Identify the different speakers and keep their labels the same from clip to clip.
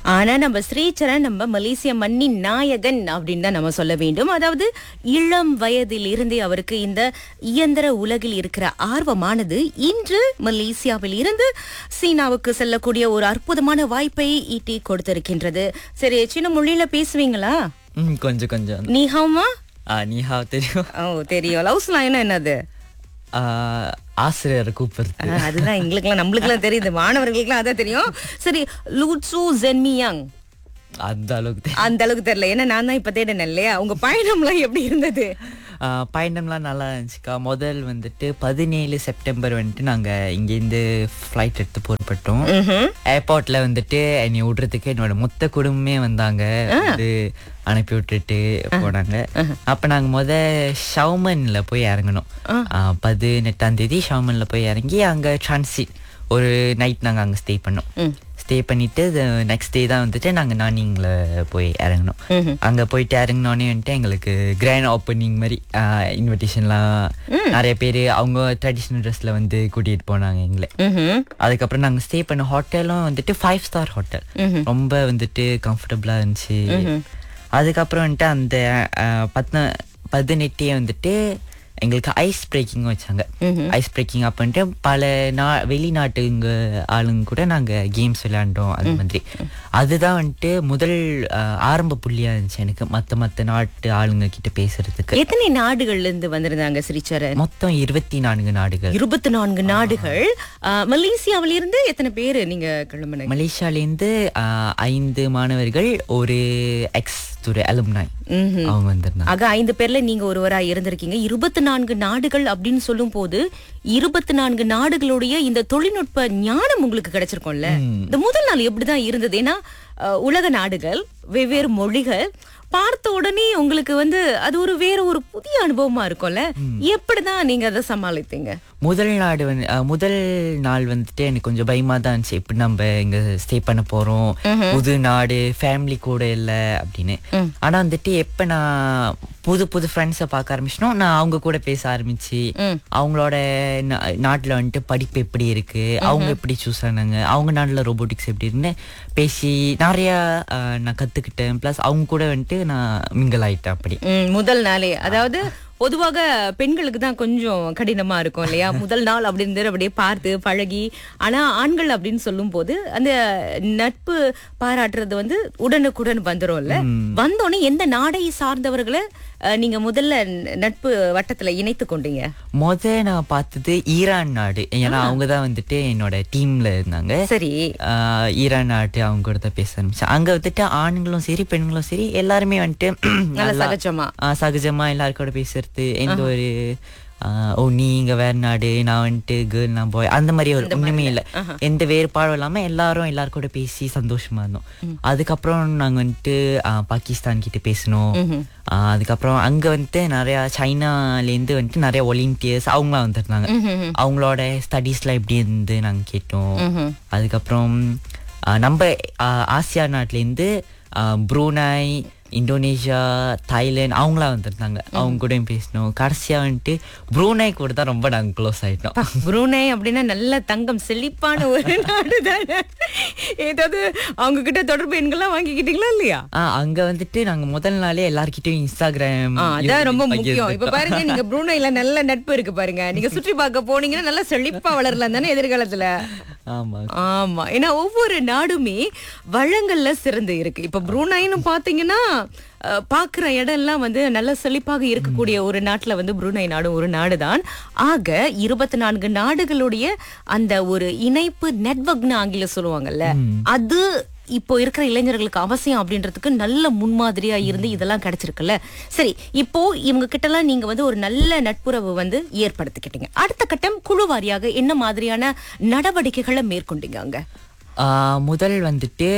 Speaker 1: ஆனா நம்ம ஸ்ரீசரன் நம்ம மலேசிய மண்ணின் நாயகன் அப்படின்னு தான் நம்ம சொல்ல வேண்டும் அதாவது இளம் வயதில் இருந்தே அவருக்கு இந்த இயந்திர உலகில் இருக்கிற ஆர்வமானது இன்று மலேசியாவில் இருந்து சீனாவுக்கு செல்லக்கூடிய ஒரு அற்புதமான வாய்ப்பை ஈட்டி கொடுத்திருக்கின்றது சரி சின்ன மொழியில பேசுவீங்களா
Speaker 2: ம் கொஞ்சம் கொஞ்சம்
Speaker 1: நீஹாமா
Speaker 2: ஆ நீஹா தெரியும்
Speaker 1: ஓ தெரியும் லவ்ஸ்லாம் என்னது
Speaker 2: ஆ, ஆசிரியரை கூப்பிடுறது
Speaker 1: ஆ, அதுதான் எங்களுக்குலாம் நம்மளுக்குலாம் தெரியுது மாணவர்களுக்குலாம் அதான் தெரியும் சரி லூட்சு ஜென்மியாங்
Speaker 2: அந்த அளவுக்கு தெரியும்.
Speaker 1: அந்த அளவுக்கு தெரியல ஏன்னா நான் தான் இப்ப தேடினேன் இல்லையா உங்க பயணம்லாம் எப்படி இருந்தது
Speaker 2: ஆ, பயணம்லாம் நல்லா இருந்துச்சுக்கா முதல் வந்துட்டு பதினேழு செப்டம்பர் வந்துட்டு நாங்கள் இங்கேருந்து ஃப்ளைட் எடுத்து புறப்பட்டோம் ஏர்போர்ட்ல வந்துட்டு என்னை விடுறதுக்கு என்னோட மொத்த குடும்பமே வந்தாங்க வந்து அனுப்பி விட்டுட்டு போனாங்க அப்ப நாங்க முத ஷவுமன்ல போய் இறங்கணும் ஆ, பதினெட்டாம் தேதி ஷவுமன்ல போய் இறங்கி அங்க டிரான்சிட் ஒரு நைட் நாங்க அங்க ஸ்டே பண்ணோம் ஸ்டே பண்ணிட்டு நெக்ஸ்ட் டே தான் வந்துட்டு நாங்க நானிங்ல போய் இறங்கணும் அங்க போயிட்டு இறங்கினோடனே வந்துட்டு எங்களுக்கு கிராண்ட் ஓப்பனிங் மாதிரி இன்விடேஷன்லாம் நிறைய பேர் அவங்க ட்ரெடிஷ்னல் ட்ரெஸ்ல வந்து கூட்டிட்டு போனாங்க எங்களை
Speaker 1: ம்ஹும்.
Speaker 2: அதுக்கப்புறம் நாங்க ஸ்டே பண்ண ஹோட்டலும் வந்துட்டு ஃபைவ் ஸ்டார் ஹோட்டல் ரொம்ப வந்துட்டு கம்ஃபர்டபுளா இருந்துச்சு அதுக்கப்புறம் வந்துட்டு அந்த அஹ், பத்ன பதினெட்டே வந்துட்டு எங்களுக்கு ஐஸ் பிரேக்கிங் வச்சாங்க ஐஸ் பிரேக்கிங் அப்ப வந்துட்டு பல நா வெளிநாட்டுங்க ஆளுங்க கூட நாங்க கேம்ஸ் விளையாண்டோம் அது மாதிரி அதுதான் வந்துட்டு முதல் அஹ், ஆரம்ப புள்ளியா இருந்துச்சு எனக்கு மத்த மத்த நாட்டு ஆளுங்க கிட்ட பேசுறதுக்கு
Speaker 1: எத்தனை நாடுகள்ல இருந்து வந்திருந்தாங்க ஸ்ரீச்சரன்
Speaker 2: மொத்தம் இருபத்தி நான்கு நாடுகள்
Speaker 1: இருபத்தி நான்கு நாடுகள் ஆ, மலேசியாவில இருந்து எத்தனை பேரு நீங்க கிளம்புனீங்க
Speaker 2: மலேசியாலேருந்து ஆஹ், ஐந்து மாணவர்கள் ஒரு எக்ஸ் துறை அலுமினாய் அவங்க வந்திருந்தாங்க
Speaker 1: ஆக ஐந்து பேர்ல நீங்க ஒருவரா இருந்திருக்கீங்க இருபத்தி நான்கு நாடுகள் அப்படின்னு சொல்லும் போது இருபத்தி நான்கு நாடுகளுடைய இந்த தொழில்நுட்ப ஞானம் உங்களுக்கு கிடைச்சிருக்கும்ல இந்த முதல் நாள் எப்படிதான் இருந்தது ஏன்னா அஹ், உலக நாடுகள் வெவ்வேறு மொழிகள் பார்த்த உடனே உங்களுக்கு வந்து அது ஒரு வேற ஒரு புதிய அனுபவமா இருக்கும்ல எப்படிதான் நீங்க அதை சமாளித்தீங்க
Speaker 2: முதல் நாடு வந்து அஹ், முதல் நாள் வந்துட்டு எனக்கு கொஞ்சம் பயமா தான் இருந்துச்சு எப்படி நம்ம இங்க ஸ்டே பண்ண போறோம் புது நாடு ஃபேமிலி கூட இல்ல அப்படின்னு ஆனா வந்துட்டு எப்ப நான் புது புது ஃப்ரெண்ட்ஸை பார்க்க ஆரம்பிச்சனோ நான் அவங்க கூட பேச ஆரம்பிச்சு அவங்களோட நா- நாட்டுல வந்துட்டு படிப்பு எப்படி இருக்கு அவங்க எப்படி சூஸ் ஆனாங்க அவங்க நாட்டுல ரோபோட்டிக்ஸ் எப்படி இருக்குன்னு பேசி நிறைய அஹ், நான் கத்துக்கிட்டேன் ப்ளஸ் அவங்க கூட வந்துட்டு நான் மிங்கல் ஆயிட்டேன் அப்படி
Speaker 1: ம், முதல் நாளே அதாவது பொதுவாக பெண்களுக்கு தான் கொஞ்சம் கடினமா இருக்கும் இல்லையா முதல் நாள் அப்படின்னு அப்படியே பார்த்து பழகி ஆனா ஆண்கள் அப்படின்னு சொல்லும் போது அந்த நட்பு பாராட்டுறது வந்து உடனுக்குடன் வந்துரும்ல வந்தோடனே எந்த நாடை சார்ந்தவர்களை அஹ், நீங்க முதல்ல நட்பு வட்டத்துல இணைத்து கொண்டீங்க
Speaker 2: முத நான் பார்த்தது ஈரான் நாடு ஏன்னா அவங்க தான் வந்துட்டு என்னோட டீம்ல இருந்தாங்க
Speaker 1: சரி
Speaker 2: ஆஹ் ஈரான் நாட்டு அவங்க கூட தான் பேச ஆரம்பிச்சேன் அங்க வந்துட்டு ஆண்களும் சரி பெண்களும் சரி எல்லாருமே வந்துட்டு
Speaker 1: நல்ல
Speaker 2: நல்லா,
Speaker 1: சகஜமா.
Speaker 2: ஆஹ் சகஜமா எல்லாரும் கூட பேசுறது எந்த ஒரு ஆஹ் ஓ நீங்க வேற நாடு நான் வந்துட்டு கேர்ள் நான் பாய் அந்த மாதிரி ஒரு ஒண்ணுமே இல்ல எந்த வேறுபாடும் இல்லாம எல்லாரும் எல்லாரும் கூட பேசி சந்தோஷமா இருந்தோம் அதுக்கப்புறம் நாங்க வந்துட்டு ஆஹ் பாகிஸ்தான் கிட்ட பேசணும் ஆஹ் அதுக்கப்புறம் அங்க வந்துட்டு நிறைய சைனால இருந்து வந்துட்டு நிறைய ஒலிம்பியர்ஸ் அவங்களாம் வந்திருந்தாங்க அவங்களோட ஸ்டடீஸ்லாம் எப்படி இருந்து நாங்க கேட்டோம் அதுக்கப்புறம் ஆஹ் நம்ம ஆஹ் ஆசியா நாட்டிலேருந்து ப்ரூனாய் இந்தோனேஷியா தாய்லாந்து அவங்களாம் வந்திருந்தாங்க அவங்க கூடயும் பேசணும் கடைசியா வந்துட்டு ப்ரூனாய் கூட தான் ரொம்ப நாங்க க்ளோஸ் ஆயிட்டோம்
Speaker 1: புரூனே அப்படின்னா நல்ல தங்கம் செழிப்பான ஒரு நாடு தானே ஏதாவது அவங்க கிட்ட தொடர்பு எண்கள்லாம் வாங்கிக்கிட்டீங்களா இல்லையா
Speaker 2: ஆஹ் அங்க வந்துட்டு நாங்க முதல் நாளே எல்லார்கிட்டயும் இன்ஸ்டாகிராம்
Speaker 1: ஆ, அதான் ரொம்ப
Speaker 2: யூடியூப்
Speaker 1: முக்கியம் இப்ப
Speaker 2: பகிர்ந்துட்டோம்.
Speaker 1: பாருங்க நீங்க ப்ரூனைல நல்ல நட்பு இருக்கு பாருங்க நீங்க சுற்றி பார்க்க போனீங்கன்னா நல்லா செழிப்பா வளரலாம் தானே எதிர்காலத்துல
Speaker 2: ஆமா
Speaker 1: ஆமா ஏன்னா ஒவ்வொரு நாடுமே வளங்கள்ல சிறந்து இருக்கு இப்ப ப்ரூனைன்னு பாத்தீங்கன்னா அஹ், பாக்குற இடம் எல்லாம் வந்து நல்ல செழிப்பாக இருக்கக்கூடிய ஒரு நாட்டுல வந்து ப்ரூனை நாடும் ஒரு நாடுதான் ஆக இருபத்தி நான்கு நாடுகளுடைய அந்த ஒரு இணைப்பு நெட்வொர்க்னு ஆங்கில சொல்லுவாங்கல்ல அது இப்போ இருக்கிற இளைஞர்களுக்கு அவசியம் அப்படின்றதுக்கு நல்ல முன்மாதிரியா இருந்து இதெல்லாம் கிடைச்சிருக்குல்ல சரி இப்போ இவங்க கிட்ட எல்லாம் நீங்க வந்து ஒரு நல்ல நட்புறவு வந்து ஏற்படுத்திக்கிட்டீங்க அடுத்த கட்டம் குழு வாரியாக என்ன மாதிரியான நடவடிக்கைகளை மேற்கொண்டீங்க அங்க
Speaker 2: ஆஹ் முதல் வந்துட்டு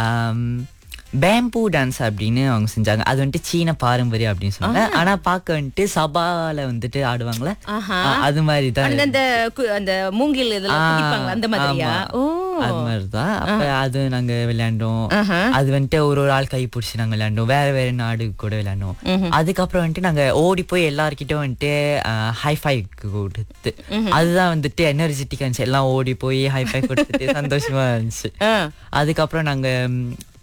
Speaker 2: பேம்பூ டான்ஸ் அப்படின்னு அவங்க செஞ்சாங்க அது வந்துட்டு சீன பாரம்பரியம் அப்படின்னு சொன்னாங்க ஆனா பார்க்க வந்துட்டு சபால வந்துட்டு ஆடுவாங்கல்ல
Speaker 1: ஆஹா.
Speaker 2: ஆஹ் அது மாதிரி தான்
Speaker 1: அந்த அந்த கு- அந்த மூங்கில் இதெல்லாம்
Speaker 2: ஆ,
Speaker 1: குதிப்பாங்க அந்த மாதிரியா
Speaker 2: ஆமா.
Speaker 1: ஓ
Speaker 2: அது மாதிரிதான் அப்ப அது நாங்க விளையாண்டோம்
Speaker 1: ஆஹா.
Speaker 2: அது வந்துட்டு ஒரு ஒரு ஆள் கை பிடிச்சி நாங்க விளையாண்டோம் வேற வேற நாடு கூட விளையாண்டோம் அதுக்கப்புறம் வந்துட்டு நாங்க ஓடி போய் எல்லார்கிட்டயும் வந்துட்டு ஹைஃபை கொடுத்து அதுதான் வந்துட்டு எனர்ஜெட்டிக்கா இருந்துச்சு எல்லாம் ஓடி போய் ஹைஃபை கொடுத்துட்டு சந்தோஷமா இருந்துச்சு
Speaker 1: ஆ.
Speaker 2: அதுக்கப்புறம் நாங்க ம்,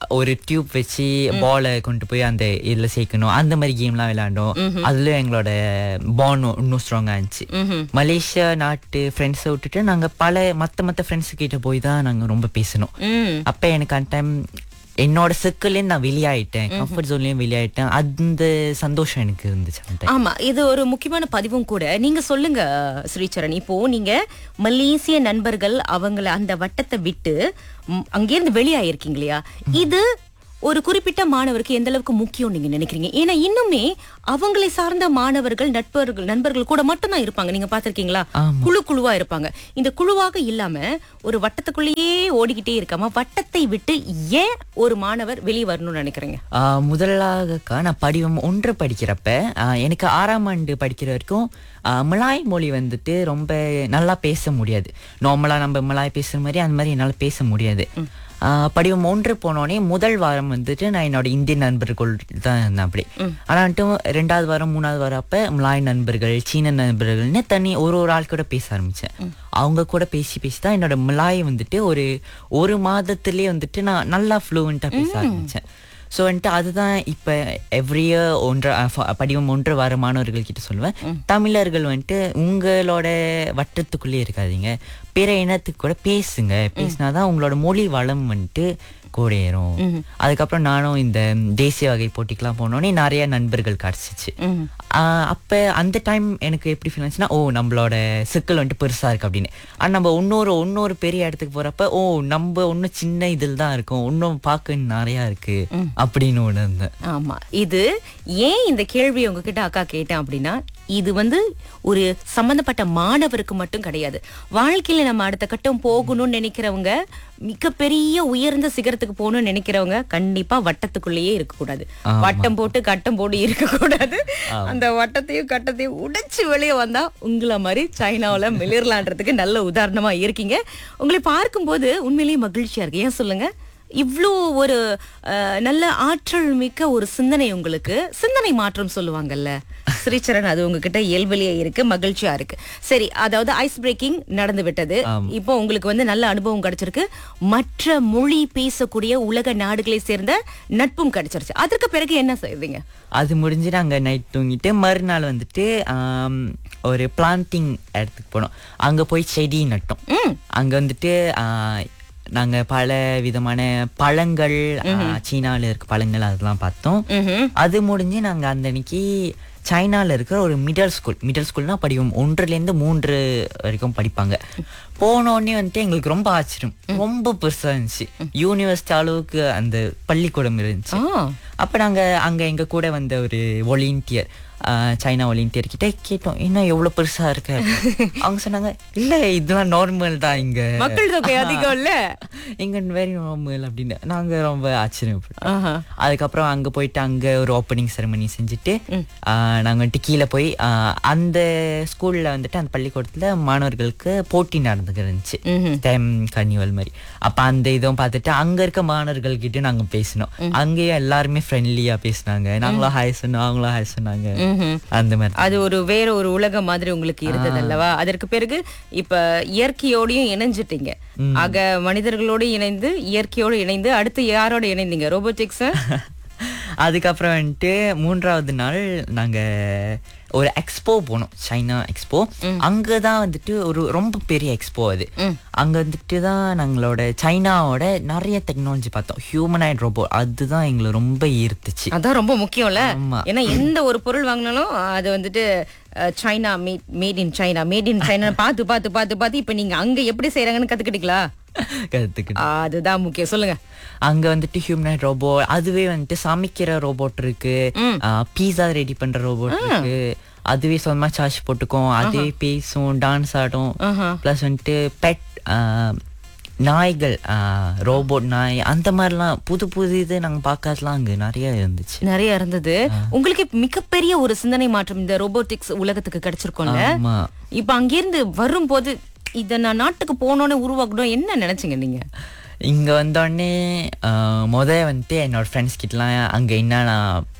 Speaker 2: ஒரு டியூப் வச்சு பாலை கொண்டு போய் அந்த இதுல சேர்க்கணும் அந்த மாதிரி கேம்லாம் விளையாண்டோம் அதுல எங்களோட பாண்ட் இன்னும் ஸ்ட்ராங்கா இருந்துச்சு மலேசியா நாட்டு ஃப்ரெண்ட்ஸை விட்டுட்டு நாங்க பல மத்த மத்த ஃப்ரெண்ட்ஸ் கிட்ட போய் தான் நாங்க ரொம்ப பேசணும்
Speaker 1: ம்
Speaker 2: அப்ப எனக்கு அந்த டைம் என்னோட சர்க்கிள்லேயும் நான் வெளியாயிட்டேன் கம்ஃபர்ட் ஜோன்லயும் வெளியாயிட்டேன் அந்த சந்தோஷம் எனக்கு இருந்துச்சு அந்த time.
Speaker 1: ஆமா இது ஒரு முக்கியமான பதிவும் கூட நீங்க சொல்லுங்க ஸ்ரீசரண் இப்போ நீங்க மலேசிய நண்பர்கள் அவங்கள அந்த வட்டத்தை விட்டு ம், அங்கிருந்து வெளியாயிருக்கீங்க இல்லையா இது ஒரு குறிப்பிட்ட மாணவருக்கு எந்த அளவுக்கு முக்கியம் நீங்க நினைக்கிறீங்க ஏன்னா இன்னுமே அவங்களை சார்ந்த மாணவர்கள் நட்பர்கள் நண்பர்கள் கூட மட்டும்தான் இருப்பாங்க நீங்க பாத்திருக்கீங்களா குழு குழுவா இருப்பாங்க இந்த குழுவாக இல்லாம ஒரு வட்டத்துக்குள்ளேயே ஓடிக்கிட்டே இருக்காம வட்டத்தை விட்டு ஏன் ஒரு மாணவர் வெளியே வரணும்னு நினைக்கிறீங்க
Speaker 2: ஆஹ் முதலாகக்கா நான் படிவம் ஒன்று படிக்கிறப்ப ஆஹ் எனக்கு ஆறாம் ஆண்டு படிக்கிற வரைக்கும் ஆஹ் மலாய் மொழி வந்துட்டு ரொம்ப நல்லா பேச முடியாது நார்மலா நம்ம மலாய் பேசுற மாதிரி அந்த மாதிரி என்னால பேச முடியாது ஆஹ் படிவம் ஒன்று போனோடனே முதல் வாரம் வந்துட்டு நான் என்னோட இந்தியன் நண்பர்கள் தான் இருந்தேன் அப்படி ஆனா வந்துட்டு ரெண்டாவது வாரம் மூணாவது வாரம் அப்ப மலாய் நண்பர்கள் சீன நண்பர்கள்னு தனி ஒரு ஒரு ஆள் கூட பேச ஆரம்பிச்சேன் அவங்க கூட பேசி பேசி தான் என்னோட மலாய் வந்துட்டு ஒரு ஒரு மாதத்திலேயே வந்துட்டு நான் நல்லா ஃப்ளூவெண்டா பேச ஆரம்பிச்சேன் ஸோ வந்துட்டு அதுதான் இப்போ எவ்ரி இயர் ஒன்று அஹ், ஃப- படிவம் ஒன்று வர மாணவர்கள் கிட்ட சொல்லுவேன் தமிழர்கள் வந்துட்டு உங்களோட வட்டத்துக்குள்ளேயே இருக்காதீங்க பிற இனத்துக்கு கூட பேசுங்க பேசினாதான் உங்களோட மொழி வளம் வந்துட்டு கூட ஏறும் அதுக்கப்புறம் நானும் இந்த தேசிய வகை போட்டிக்கெல்லாம் போனோடனே நிறைய நண்பர்கள் கிடைச்சிச்சு ஆஹ் அப்ப அந்த டைம் எனக்கு எப்படி ஃபீல் ஆச்சுன்னா ஓ நம்மளோட சிக்கல் வந்துட்டு பெருசா இருக்கு அப்படின்னு ஆனா நம்ம இன்னொரு இன்னொரு பெரிய இடத்துக்கு போறப்ப ஓ நம்ம இன்னும் சின்ன இதில் தான் இருக்கோம் இன்னும் பார்க்க நிறைய இருக்கு அப்படின்னு உணர்ந்தேன்
Speaker 1: ஆமா இது ஏன் இந்த கேள்வி உங்ககிட்ட அக்கா கேட்டேன் அப்படின்னா இது வந்து ஒரு சம்பந்தப்பட்ட மாணவருக்கு மட்டும் கிடையாது வாழ்க்கையில நம்ம அடுத்த கட்டம் போகணும்னு நினைக்கிறவங்க மிகப்பெரிய உயர்ந்த சிகரத்துக்கு போகணும்னு நினைக்கிறவங்க கண்டிப்பா வட்டத்துக்குள்ளேயே இருக்கக்கூடாது வட்டம் போட்டு கட்டம் போட்டு இருக்கக்கூடாது அந்த வட்டத்தையும் கட்டத்தையும் உடைச்சு வெளியே வந்தா உங்களை மாதிரி சைனாவுல மிளிரலான்றதுக்கு நல்ல உதாரணமா இருக்கீங்க உங்களை பார்க்கும்போது உண்மையிலேயே மகிழ்ச்சியா இருக்கு ஏன் சொல்லுங்க இவ்வளோ ஒரு அஹ், நல்ல ஆற்றல் மிக்க ஒரு சிந்தனை உங்களுக்கு சிந்தனை மாற்றம் சொல்லுவாங்கல்ல ஸ்ரீச்சரன் அது உங்ககிட்ட இயல்பிலேயே இருக்கு மகிழ்ச்சியா இருக்கு சரி அதாவது ஐஸ் பிரேக்கிங் நடந்து விட்டது இப்போ உங்களுக்கு வந்து நல்ல அனுபவம் கிடைச்சிருக்கு மற்ற மொழி பேசக்கூடிய உலக நாடுகளை சேர்ந்த நட்பும் கிடைச்சிருச்சு அதற்கு பிறகு என்ன செய்வீங்க
Speaker 2: அது முடிஞ்சு நாங்க நைட் தூங்கிட்டு மறுநாள் வந்துட்டு ஆம், ஒரு பிளான்டிங் இடத்துக்கு போனோம் அங்க போய் செடி நட்டோம் அங்க வந்துட்டு ஆ, நாங்க பல விதமான பழங்கள் ஆ, சீனால இருக்க பழங்கள் அதெல்லாம் பார்த்தோம் அது முடிஞ்சு நாங்க அந்த அன்னைக்கு சைனால இருக்கிற ஒரு மிடில் ஸ்கூல் மிடில் ஸ்கூல்னா படிக்கும் ஒன்றுல இருந்து மூன்று வரைக்கும் படிப்பாங்க போன உடனே வந்துட்டு எங்களுக்கு ரொம்ப ஆச்சரியம் ரொம்ப பெருசா இருந்துச்சு யூனிவர்சிட்டி அளவுக்கு அந்த பள்ளிக்கூடம் இருந்துச்சு
Speaker 1: ஆ
Speaker 2: அப்ப நாங்க அங்க எங்க கூட வந்த ஒரு ஒலிம்பியர் சைனா ஒலிம்பியர் கிட்ட கேட்டோம் என்ன எவ்வளவு பெருசா இருக்கு அவங்க சொன்னாங்க இல்ல இதெல்லாம் நார்மல் தான் இங்க
Speaker 1: மக்கள் தொகை அதிகம் இல்ல
Speaker 2: இங்க வெரி நார்மல் அப்படின்னு நாங்க ரொம்ப ஆச்சரியப்பட்டோம்
Speaker 1: ஆஹா.
Speaker 2: அதுக்கப்புறம் அங்க போயிட்டு அங்க ஒரு ஓப்பனிங் செரமனி செஞ்சுட்டு ஆஹ், நாங்க வந்துட்டு கீழே போய் ஆஹ், அந்த ஸ்கூல்ல வந்துட்டு அந்த பள்ளிக்கூடத்துல மாணவர்களுக்கு போட்டி நடந்துட்டு இருந்துச்சு ஸ்டெம் கன்னிவல் மாதிரி அப்ப அந்த இதுவும் பார்த்துட்டு அங்க இருக்க மாணவர்கள் கிட்ட நாங்க பேசினோம் அங்கேயும் எல்லாருமே ஃப்ரெண்ட்லியா பேசினாங்க நாங்களும் ஹாய் சொன்னோம் அவங்களும் ஹாய் சொன்னாங்க அந்த மாதிரி
Speaker 1: அது ஒரு வேற ஒரு உலகம் மாதிரி உங்களுக்கு இருந்தது அல்லவா அதற்கு பிறகு இப்ப இயற்கையோடயும் இணைஞ்சிட்டீங்க ஆக மனிதர்களோடு இணைந்து இயற்கையோடு இணைந்து அடுத்து யாரோட இணைந்தீங்க ரோபோட்டிக்ஸ்
Speaker 2: அதுக்கப்புறம் வந்துட்டு மூன்றாவது நாள் நாங்க ஒரு எக்ஸ்போ போனோம் சைனா எக்ஸ்போ அங்கதான் வந்துட்டு ஒரு ரொம்ப பெரிய எக்ஸ்போ அது அங்க வந்துட்டு தான் நாங்களோட சைனாவோட நிறைய டெக்னாலஜி பார்த்தோம் ஹியூமனைட் ரோபோ அதுதான் எங்களை ரொம்ப ஈர்த்துச்சு
Speaker 1: அதான் ரொம்ப முக்கியம்ல
Speaker 2: ஆமா.
Speaker 1: ஏன்னா எந்த ஒரு பொருள் வாங்கினாலும் அது வந்துட்டு அஹ், China made made in China made in China பார்த்து பார்த்து பார்த்து பார்த்து இப்ப நீங்க அங்க எப்படி செய்யறாங்கன்னு கத்துக்கிட்டீங்களா
Speaker 2: கத்துக்கிட்டு
Speaker 1: அதுதான் முக்கியம் சொல்லுங்க
Speaker 2: அங்க வந்துட்டு ஹியூமனைட் ரோபோ அதுவே வந்துட்டு சமைக்கிற ரோபோட் இருக்கு பீஸா ரெடி பண்ற ரோபோட் இருக்கு அதுவே சொந்தமா சார்ஜ் போட்டுக்கும் அதுவே பேசும் டான்ஸ் ஆடும் ப்ளஸ் வந்துட்டு பெட் நாய்கள் ரோபோட் நாய் அந்த மாதிரிலாம் புது புது இது நாங்க பார்க்கறதுலாம் அங்க நிறைய இருந்துச்சு
Speaker 1: நிறைய இருந்தது உங்களுக்கு மிகப்பெரிய ஒரு சிந்தனை மாற்றம் இந்த ரோபோட்டிக்ஸ் உலகத்துக்கு கிடைச்சிருக்கோம்ல
Speaker 2: ஆமா
Speaker 1: இப்ப அங்கிருந்து வரும்போது இத நான் நாட்டுக்கு போனோன்னு உருவாக்கணும் என்ன நினைச்சீங்க நீங்க
Speaker 2: இங்க வந்தோடனே முத வந்துட்டு என்னோட ஃப்ரெண்ட்ஸ் கிட்டலாம் அங்க என்ன நான்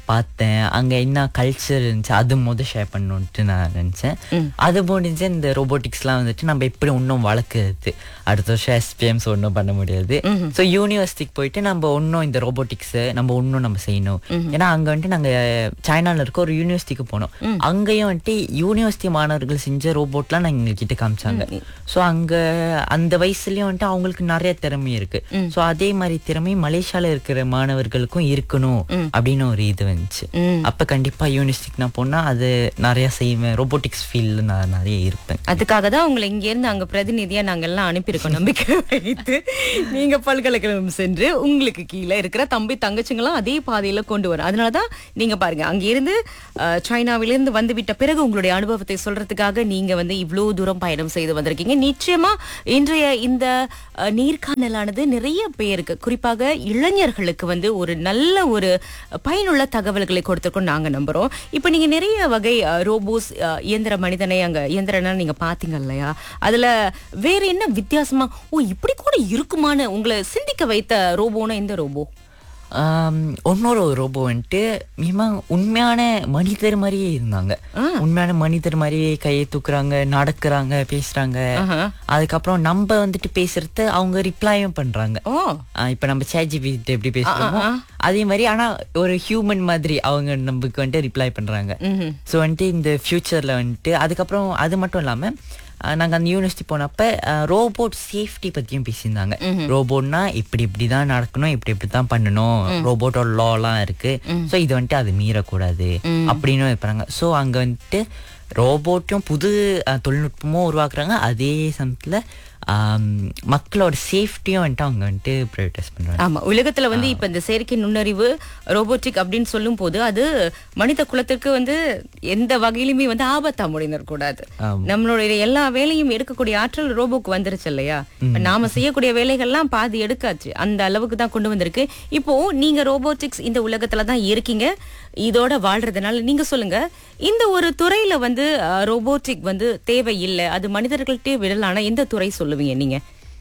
Speaker 2: பார்த்தேன் அங்க என்ன கல்ச்சர் இருந்துச்சு அது முத ஷேர் பண்ணணுன்ட்டு நான் நினைச்சேன் அது முடிஞ்சு இந்த ரோபோட்டிக்ஸ்லாம் வந்துட்டு நம்ம எப்படி இன்னும் வளர்க்குறது அடுத்த வருஷம் எஸ்பிஎம்ஸ் ஒன்றும் பண்ண முடியாது ஸோ யூனிவர்சிட்டிக்கு போயிட்டு நம்ம இன்னும் இந்த ரோபோட்டிக்ஸ் நம்ம இன்னும் நம்ம செய்யணும் ஏன்னா அங்க வந்துட்டு நாங்க சைனால இருக்க ஒரு யூனிவர்சிட்டிக்கு போனோம் அங்கேயும் வந்துட்டு யூனிவர்சிட்டி மாணவர்கள் செஞ்ச ரோபோட்லாம் நாங்க எங்ககிட்ட காமிச்சாங்க ஸோ அங்க அந்த வயசுலயும் வந்துட்டு அவங்களுக்கு நிறைய திறமை இருக்கு ஸோ அதே மாதிரி திறமை மலேசியால இருக்கிற மாணவர்களுக்கும் இருக்கணும் அப்படின்னு ஒரு இது வந்துச்சு அப்ப கண்டிப்பா யூனிவர்சிட்டிக்கு நான் போனா அது நிறைய செய்வேன் ரோபோட்டிக்ஸ் ஃபீல்ட்ல நான் நிறைய இருப்பேன்
Speaker 1: அதுக்காக தான் உங்களை இங்க இருந்து அங்க பிரதிநிதியா நாங்க எல்லாம் அனுப்பியிருக்கோம் நம்பிக்கை வைத்து நீங்க பல்கலைக்கழகம் சென்று உங்களுக்கு கீழே இருக்கிற தம்பி தங்கச்சிங்களும் அதே பாதையில கொண்டு வரும் அதனாலதான் நீங்க பாருங்க அங்க இருந்து அஹ், சைனாவிலிருந்து வந்து விட்ட பிறகு உங்களுடைய அனுபவத்தை சொல்றதுக்காக நீங்க வந்து இவ்வளவு தூரம் பயணம் செய்து வந்திருக்கீங்க நிச்சயமா இன்றைய இந்த அஹ், நேர்காணலானது நிறைய பேருக்கு குறிப்பாக இளைஞர்களுக்கு வந்து ஒரு நல்ல ஒரு பயனுள்ள தகவல்களை கொடுத்திருக்கோம் நாங்க நம்புறோம் இப்போ நீங்க நிறைய வகை அஹ், ரோபோஸ் அஹ், இயந்திர மனிதனை அங்க இயந்திரனா நீங்க பாத்தீங்க இல்லையா அதுல வேற என்ன வித்தியாசமா ஓ இப்படி கூட இருக்குமான்னு உங்களை சிந்திக்க வைத்த ரோபோனா எந்த ரோபோ
Speaker 2: ஆம், இன்னொரு ரோபோ வந்துட்டு மிக உண்மையான மனிதர் மாதிரியே இருந்தாங்க உண்மையான மனிதர் மாதிரியே கையை தூக்குறாங்க நடக்கிறாங்க பேசுறாங்க அதுக்கப்புறம் நம்ம வந்துட்டு பேசுறது அவங்க ரிப்ளையும் பண்றாங்க
Speaker 1: ஓ
Speaker 2: ஆஹ் இப்ப நம்ம சேஜிபி எப்படி பேசுறோமோ அதே மாதிரி ஆனா ஒரு ஹியூமன் மாதிரி அவங்க நமக்கு வந்துட்டு ரிப்ளை பண்றாங்க ஸோ வந்துட்டு இந்த ஃபியூச்சர்ல வந்துட்டு அதுக்கப்புறம் அது மட்டும் இல்லாம ஆஹ் நாங்க அந்த யூனிவர்சிட்டி போனப்ப ரோபோட் சேஃப்டி பத்தியும் பேசியிருந்தாங்க ரோபோட்னா இப்படி இப்படி தான் நடக்கணும் இப்படி இப்படி தான் பண்ணணும் ரோபோட்டோட லாலாம் இருக்கு ஸோ இது வந்துட்டு அது மீறக்கூடாது அப்படின்னு வைப்பாங்க ஸோ அங்க வந்துட்டு ரோபோட்டும் புது ஆஹ், தொழில்நுட்பமும் உருவாக்குறாங்க அதே சமயத்துல ஆம், மக்களோட சேஃப்டியும் வந்துட்டு அவங்க வந்துட்டு ப்ரைவேட்டைஸ் பண்றாங்க
Speaker 1: ஆமா உலகத்துல வந்து இப்ப இந்த செயற்கை நுண்ணறிவு ரோபோட்டிக் அப்படின்னு சொல்லும் போது அது மனித குலத்திற்கு வந்து எந்த வகையிலுமே வந்து ஆபத்தா முடிந்திடக்கூடாது நம்மளுடைய எல்லா வேலையும் எடுக்கக்கூடிய ஆற்றல் ரோபோக்கு வந்துருச்சு இல்லையா இப்ப நாம செய்யக்கூடிய வேலைகள்லாம் பாதி எடுக்காச்சு அந்த அளவுக்கு தான் கொண்டு வந்திருக்கு இப்போ நீங்க ரோபோட்டிக்ஸ் இந்த உலகத்துல தான் இருக்கீங்க இதோட வாழ்றதுனால நீங்க சொல்லுங்க இந்த ஒரு துறையில வந்து ரோபோட்டிக் வந்து தேவை இல்லை அது மனிதர்கள்ட்டே விடலாம்னா எந்த துறை சொல்லுவீங்க நீங்க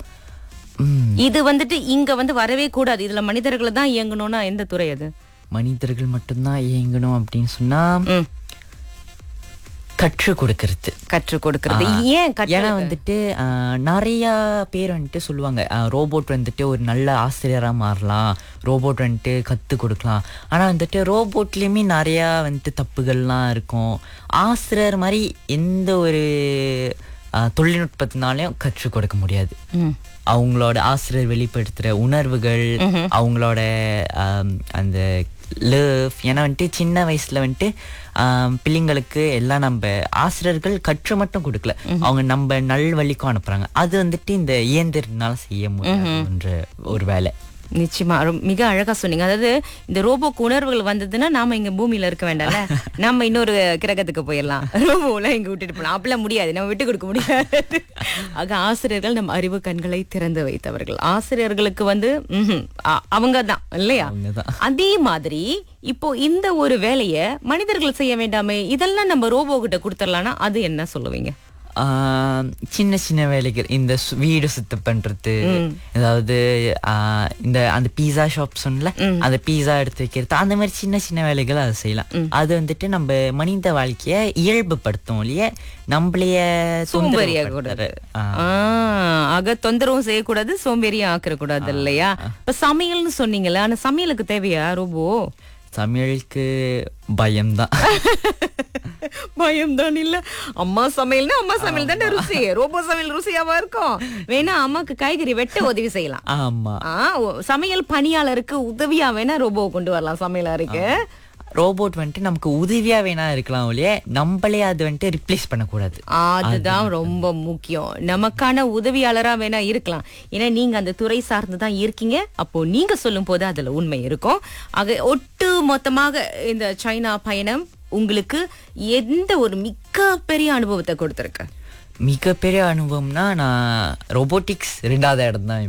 Speaker 2: ம்,
Speaker 1: இது வந்துட்டு இங்க வந்து வரவே கூடாது இதுல மனிதர்களை தான் இயங்கணும்னா எந்த துறை அது
Speaker 2: மனிதர்கள் மட்டும்தான் இயங்கணும் அப்படின்னு சொன்னா
Speaker 1: ம்.
Speaker 2: கற்றுக் கொடுக்கறது
Speaker 1: கற்றுக் கொடுக்கறது ஏன் கற்று
Speaker 2: ஏன்னா வந்துட்டு ஆஹ், நிறைய பேர் வந்துட்டு சொல்லுவாங்க ரோபோட் வந்துட்டு ஒரு நல்ல ஆசிரியரா மாறலாம் ரோபோட் வந்துட்டு கத்து கொடுக்கலாம் ஆனா வந்துட்டு ரோபோட்லயுமே நிறைய வந்துட்டு தப்புகள்லாம் இருக்கும் ஆசிரியர் மாதிரி எந்த ஒரு ஆஹ், தொழில்நுட்பத்தினாலையும் கற்றுக் கொடுக்க முடியாது
Speaker 1: ம்.
Speaker 2: அவங்களோட ஆசிரியர் வெளிப்படுத்துற உணர்வுகள் அவங்களோட ஆம், அந்த லேவ் ஏன்னா வந்துட்டு சின்ன வயசுல வந்துட்டு ஆம், பிள்ளைங்களுக்கு எல்லாம் நம்ம ஆசிரியர்கள் கற்று மட்டும் கொடுக்கல அவங்க நம்ம நல்வழிக்கும் அனுப்புறாங்க அது வந்துட்டு இந்த இயந்திரனால செய்ய முடியாதுன்ற ஒரு வேலை
Speaker 1: நிச்சயமா ரொ- மிக அழகா சொன்னீங்க அதாவது இந்த ரோபோக்கு உணர்வுகள் வந்ததுன்னா நாம இங்க பூமியில இருக்க வேண்டாம்ல நம்ம இன்னொரு கிரகத்துக்கு போயிடலாம் ரோபோல இங்க விட்டுட்டு போலாம் அப்படிலாம் முடியாது நம்ம விட்டு கொடுக்க முடியாது ஆக ஆசிரியர்கள் நம் அறிவு கண்களை திறந்து வைத்தவர்கள் ஆசிரியர்களுக்கு வந்து அவங்க தான் இல்லையா
Speaker 2: அவங்கதான்
Speaker 1: அதே மாதிரி இப்போ இந்த ஒரு வேலையை மனிதர்கள் செய்ய வேண்டாமே இதெல்லாம் நம்ம ரோபோ கிட்ட கொடுத்துடலாம்னா அது என்ன சொல்லுவீங்க
Speaker 2: ஆஹ், சின்ன சின்ன வேலைகள் இந்த சு- வீடு சுத்தம் பண்றது அதாவது ஆஹ், இந்த அந்த பீஸா ஷாப் சொன்னல அந்த பீஸா எடுத்து வைக்கிறது அந்த மாதிரி சின்ன சின்ன வேலைகள் அதை செய்யலாம் அது வந்துட்டு நம்ம மனித வாழ்க்கைய இயல்புப்படுத்தும் இல்லையே நம்மளைய
Speaker 1: சோம்பேறியா
Speaker 2: தொந்தரவுப்படுத்தாது.
Speaker 1: கூடாது
Speaker 2: ஆஹ்,
Speaker 1: ஆஹ், ஆக தொந்தரவும் செய்யக்கூடாது சோம்பேறியும் ஆக்கிற கூடாது இல்லையா இப்ப சமையல்னு சொன்னீங்கல்ல ஆனா சமையலுக்கு தேவையா ரோபோ
Speaker 2: சமையலுக்கு பயம்தான்
Speaker 1: பயம் தான் இல்ல அம்மா சமையல்னா அம்மா சமையல் தானே ருசி ரோபோ சமையல் ருசியாவா இருக்கும் வேணா அம்மாக்கு காய்கறி வெட்ட உதவி செய்யலாம்
Speaker 2: ஆமா
Speaker 1: ஆ, ஓ, சமையல் பணியாளருக்கு உதவியா வேணா ரோபோ கொண்டு வரலாம் சமையல் அறைக்கு
Speaker 2: ரோபோட் வந்துட்டு நமக்கு உதவியா வேணா இருக்கலாம் ஒழிய நம்மளே அது வந்துட்டு ரிப்ளேஸ் பண்ணக்கூடாது
Speaker 1: அதுதான் ரொம்ப முக்கியம் நமக்கான உதவியாளரா வேணா இருக்கலாம் ஏன்னா நீங்க அந்த துறை சார்ந்து தான் இருக்கீங்க அப்போ நீங்க சொல்லும் போது அதுல உண்மை இருக்கும் ஆக ஒட்டு மொத்தமாக இந்த சைனா பயணம் உங்களுக்கு எந்த ஒரு மிக பெரிய அனுபவத்தை கொடுத்திருக்கு
Speaker 2: மிகப்பெரிய அனுபவம்னா நான் ரோபோட்டிக்ஸ் ரெண்டாவது இடம் தான் வைப்பேன்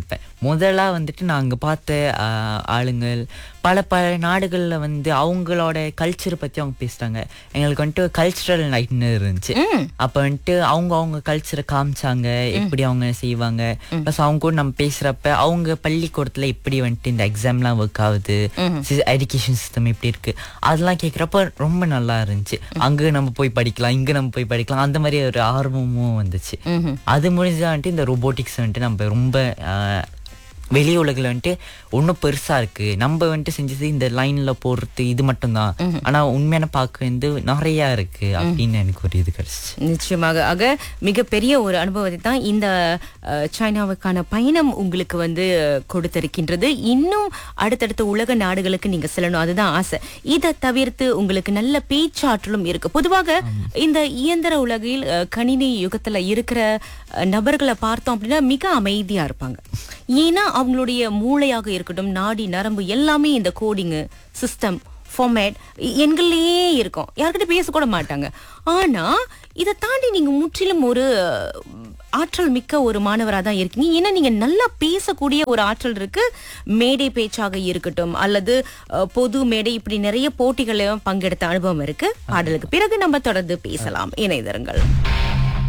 Speaker 2: முதலா வந்துட்டு நான் அங்க பார்த்த ஆஹ், ஆளுங்கள் பல பல நாடுகள்ல வந்து அவங்களோட கல்ச்சரை பத்தி அவங்க பேசுறாங்க எங்களுக்கு வந்துட்டு கல்ச்சுரல் நைட்னு இருந்துச்சு அப்ப வந்துட்டு அவங்க அவங்க கல்ச்சரை காமிச்சாங்க எப்படி அவங்க செய்வாங்க ப்ளஸ் அவங்க கூட நம்ம பேசுறப்ப அவங்க பள்ளிக்கூடத்துல எப்படி வந்துட்டு இந்த எக்ஸாம்லாம் ஒர்க் ஆகுது எஜுகேஷன் சிஸ்டம் எப்படி இருக்கு அதெல்லாம் கேட்குறப்ப ரொம்ப நல்லா இருந்துச்சு அங்க நம்ம போய் படிக்கலாம் இங்க நம்ம போய் படிக்கலாம் அந்த மாதிரி ஒரு ஆர்வமும் வந்துச்சு அது முடிஞ்சா வந்துட்டு இந்த ரோபோட்டிக்ஸ் வந்துட்டு நம்ம ரொம்ப ஆஹ், வெளி உலகில் வந்துட்டு ஒன்றும் பெருசா இருக்கு நம்ம வந்துட்டு செஞ்சது இந்த லைன்ல போடுறது இது மட்டும்தான் ஆனா உண்மையான பார்க்க வந்து நிறைய இருக்கு அப்படின்னு எனக்கு ஒரு இது கிடைச்சிச்சு
Speaker 1: நிச்சயமாக ஆக மிகப்பெரிய ஒரு அனுபவத்தை தான் இந்த அஹ், சைனாவுக்கான பயணம் உங்களுக்கு வந்து அஹ், கொடுத்திருக்கின்றது இன்னும் அடுத்தடுத்த உலக நாடுகளுக்கு நீங்க செல்லணும் அதுதான் ஆசை இதை தவிர்த்து உங்களுக்கு நல்ல பேச்சாற்றலும் இருக்கு பொதுவாக இந்த இயந்திர உலகில் அஹ், கணினி யுகத்துல இருக்கிற அஹ், நபர்களை பார்த்தோம் அப்படின்னா மிக அமைதியா இருப்பாங்க ஏன்னா அவங்களுடைய மூளையாக இருக்கட்டும் நாடி நரம்பு எல்லாமே இந்த கோடிங்கு சிஸ்டம் ஃபார்மேட் எண்கள்லயே இருக்கும் யார்கிட்ட பேசக்கூட மாட்டாங்க ஆனா இதை தாண்டி நீங்க முற்றிலும் ஒரு அஹ், ஆற்றல் மிக்க ஒரு மாணவரா தான் இருக்கீங்க ஏன்னா நீங்க நல்லா பேசக்கூடிய ஒரு ஆற்றல் இருக்கு மேடை பேச்சாக இருக்கட்டும் அல்லது அஹ், பொது மேடை இப்படி நிறைய போட்டிகளையும் பங்கெடுத்த அனுபவம் இருக்கு பாடலுக்கு பிறகு நம்ம தொடர்ந்து பேசலாம் இணையதரங்கள்